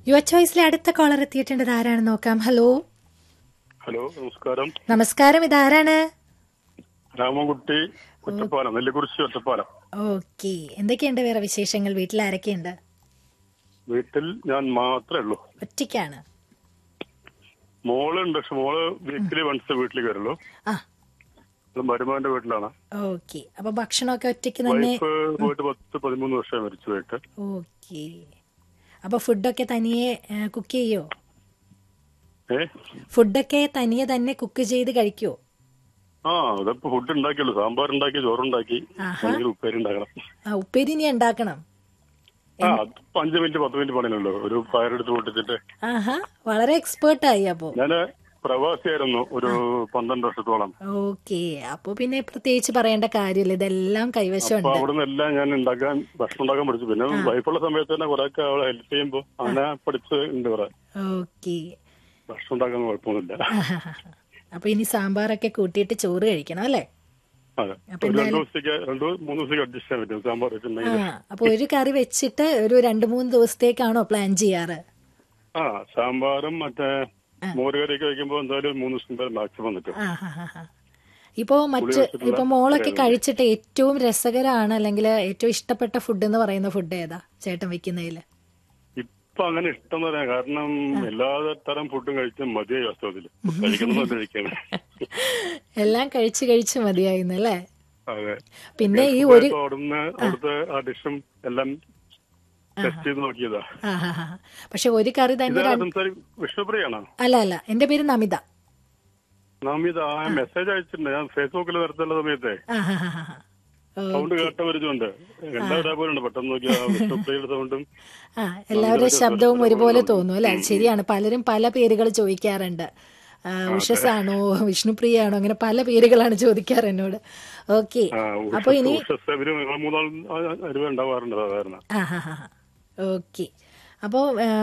യുവ ചോയ്സിലെ അടുത്ത കോളർ എത്തിയിട്ടുണ്ട് ഇത് ആരാണെന്ന് നോക്കാം ഹലോ ഹലോ നമസ്കാരം നമസ്കാരം ഇതാരാണ് രാമൻകുട്ടി ഒറ്റപ്പാലം നെല്ലിക്കുറിശി ഒറ്റപ്പാലം ഓക്കെ എന്തൊക്കെയുണ്ട് വേറെ വിശേഷങ്ങൾ വീട്ടിൽ ആരൊക്കെയുണ്ട് വീട്ടിൽ ഞാൻ മാത്രമേ ഉള്ളൂ ഒറ്റയ്ക്കാണ് മോളുണ്ട് പക്ഷെ മോള് വീക്കിലി വൺസ് വീട്ടിലേക്ക് വരുള്ളൂ ആ അത് മരുമോന്റെ വീട്ടിലാണ് ഓക്കെ അപ്പൊ ഭക്ഷണമൊക്കെ ഒറ്റയ്ക്ക് തന്നെ വൈഫ് പോയിട്ട് പത്ത് പതിമൂന്ന് വർഷം മരിച്ചു പോയിട്ട് ഓക്കെ അപ്പൊ ഫുഡൊക്കെ തനിയെ കുക്ക് ചെയ്യോ ഏ ഫുഡൊക്കെ തനിയെ തന്നെ കുക്ക് ചെയ്ത് കഴിക്കുവോ ആ അതപ്പോ ഫുഡ് ഉണ്ടാക്കിയുള്ളൂ സാമ്പാർ ഉണ്ടാക്കി ചോറുണ്ടാക്കി ആഹാ. അല്ലെങ്കിൽ ഉപ്പേരി ഉണ്ടാക്കണം ആ ഉപ്പേരി ഇനി ഉണ്ടാക്കണം ആ അതിപ്പോ അഞ്ച് മിനിറ്റ് പത്ത് മിനിറ്റ് പണിയുള്ളൂ ഒരു പയറെടുത്ത് പൊട്ടിച്ചിട്ട് ആഹാ വളരെ എക്സ്പേർട്ട് ആയി അപ്പോ ഞാന് പ്രവാസിയായിരുന്നു ഒരു പന്ത്രണ്ട് വർഷത്തോളം ഓക്കെ അപ്പൊ പിന്നെ പ്രത്യേകിച്ച് പറയേണ്ട കാര്യമില്ല ഇതെല്ലാം അപ്പൊ കൈവശമുണ്ട് അവിടുന്ന് എല്ലാം ഞാൻ ഉണ്ടാക്കാൻ ഭക്ഷണം ഉണ്ടാക്കാൻ പഠിച്ചു പിന്നെ വൈഫുള്ള സമയത്ത് തന്നെ കുറെ ഒക്കെ അവളെ ഹെൽപ്പ് ചെയ്യുമ്പോ അങ്ങനെ പഠിച്ച് ഉണ്ട് കുറെ ഓക്കെ ഭക്ഷണം ഉണ്ടാക്കാൻ കുഴപ്പമൊന്നുമില്ല അപ്പൊ ഇനി സാമ്പാറൊക്കെ കൂട്ടിയിട്ട് ചോറ് കഴിക്കണം അല്ലേ അതെ അപ്പൊ ഒരു രണ്ടു ദിവസത്തേക്ക് രണ്ടു മൂന്ന് ദിവസത്തേക്ക് അഡ്ജസ്റ്റ് ചെയ്യാൻ പറ്റും സാമ്പാർ ആ വെച്ചിട്ടുണ്ടെങ്കിൽ അപ്പൊ ഒരു കറി വെച്ചിട്ട് ഒരു രണ്ട് മൂന്ന് ദിവസത്തേക്കാണോ പ്ലാൻ ചെയ്യാറ് ആ സാമ്പാറും മറ്റേ മോരുകറിയൊക്കെ വെക്കുമ്പോ എന്തായാലും ഒരു മൂന്ന് ദിവസം വരെ മാക്സിമം നിൽക്കും ആ ഹാ ഹാ ഹാ ഇപ്പോ മറ്റ് ഇപ്പൊ മോളൊക്കെ കഴിച്ചിട്ട് ഏറ്റവും രസകരമാണ് അല്ലെങ്കിൽ ഏറ്റവും ഇഷ്ടപ്പെട്ട ഫുഡ് എന്ന് പറയുന്ന ഫുഡ് ഏതാ ചേട്ടൻ വെക്കുന്നതില് ഇപ്പൊ അങ്ങനെ ഇഷ്ടം എന്ന് പറയാം കാരണം എല്ലാ തരം ഫുഡും കഴിച്ച് മതിയായി വാസ്തവത്തിൽ കഴിക്കണം കഴിക്കാൻ എല്ലാം കഴിച്ച് കഴിച്ച് മതിയായിരുന്നല്ലേ അതെ പിന്നെ ഈ ഒരു ഇപ്പൊ അവിടുന്ന് അവിടുത്തെ ആ ഡിഷും എല്ലാം ടെസ്റ്റ് ചെയ്ത് നോക്കിയതാ ആ ഹാ ഹാ പക്ഷെ ഒരു കറി തന്നെ ഇതാ രണ്ട്- സംസാരി വിഷ്ണുപ്രിയാണോ അല്ല അല്ല എന്റെ പേര് നമിത നാമിത് ആ മെസ്സേജ് അയച്ചിട്ടുണ്ട് ഞാൻ ഫേസ്ബുക്കിൽ വരത്തുള്ള സമയത്തെ ആ ഹാ ഹാ ഹാ ഓ സൗണ്ട് കേട്ട വരുന്നുണ്ട് എല്ലാവരും പോലെ ഉണ്ട് പെട്ടെന്ന് നോക്കിയാ വിഷ്ണുപ്രിയയുടെ സൗണ്ടും ആ എല്ലാവരുടെ ശബ്ദവും ഒരുപോലെ തോന്നും അല്ലെ ശരിയാണ് പലരും പല പേരുകൾ ചോദിക്കാറുണ്ട് ആ, ഉഷസാണോ വിഷ്ണുപ്രിയാണോ അങ്ങനെ പല പേരുകളാണ് ചോദിക്കാറ് എന്നോട് ഓക്കെ ആ, അപ്പൊ ഇനി ഉഷസ് ഇവര് മൂന്നാൾ അരുവ ഉണ്ടാവാറുണ്ട് സാധാരണ ആ ഹാ ഹാ ഓക്കെ അപ്പോൾ